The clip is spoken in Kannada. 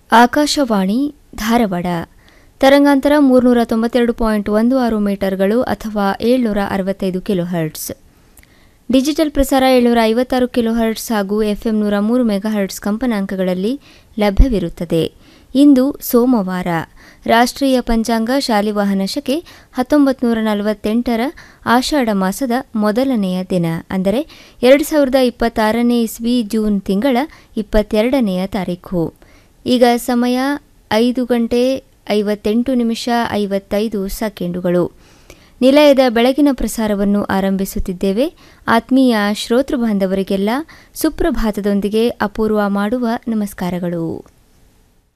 ಆಕಾಶವಾಣಿ ಧಾರವಾಡ ತರಂಗಾಂತರ ಮೂರುನೂರ ತೊಂಬತ್ತೆರಡು ಪಾಯಿಂಟ್ ಒಂದು ಆರು ಮೀಟರ್ಗಳು ಅಥವಾ ಏಳ್ನೂರ ಅರವತ್ತೈದು ಕಿಲೋ ಹರ್ಟ್ಸ್ ಡಿಜಿಟಲ್ ಪ್ರಸಾರ ಏಳ್ನೂರ ಐವತ್ತಾರು ಕಿಲೋ ಹರ್ಟ್ಸ್ ಹಾಗೂ ಎಫ್ಎಂ ನೂರ ಮೂರು ಮೆಗಾ ಹರ್ಟ್ಸ್ ಕಂಪನಾಂಕಗಳಲ್ಲಿ ಲಭ್ಯವಿರುತ್ತದೆ ಇಂದು ಸೋಮವಾರ ರಾಷ್ಟ್ರೀಯ ಪಂಚಾಂಗ ಶಾಲಿವಾಹನ ಶಕೆ ಹತ್ತೊಂಬತ್ತು ನೂರ ನಲವತ್ತೆಂಟರ ಆಷಾಢ ಮಾಸದ ಮೊದಲನೆಯ ದಿನ ಅಂದರೆ ಎರಡು ಸಾವಿರದ ಇಪ್ಪತ್ತಾರನೇ ಇಸ್ವಿ ಜೂನ್ ತಿಂಗಳ ಇಪ್ಪತ್ತೆರಡನೆಯ ತಾರೀಖು ಈಗ ಸಮಯ ಐದು ಗಂಟೆ ಐವತ್ತೆಂಟು ನಿಮಿಷ ಐವತ್ತೈದು ಸೆಕೆಂಡುಗಳು ನಿಲಯದ ಬೆಳಗಿನ ಪ್ರಸಾರವನ್ನು ಆರಂಭಿಸುತ್ತಿದ್ದೇವೆ ಆತ್ಮೀಯ ಶ್ರೋತೃ ಬಾಂಧವರಿಗೆಲ್ಲ ಸುಪ್ರಭಾತದೊಂದಿಗೆ ಅಪೂರ್ವ ಮಾಡುವ ನಮಸ್ಕಾರಗಳು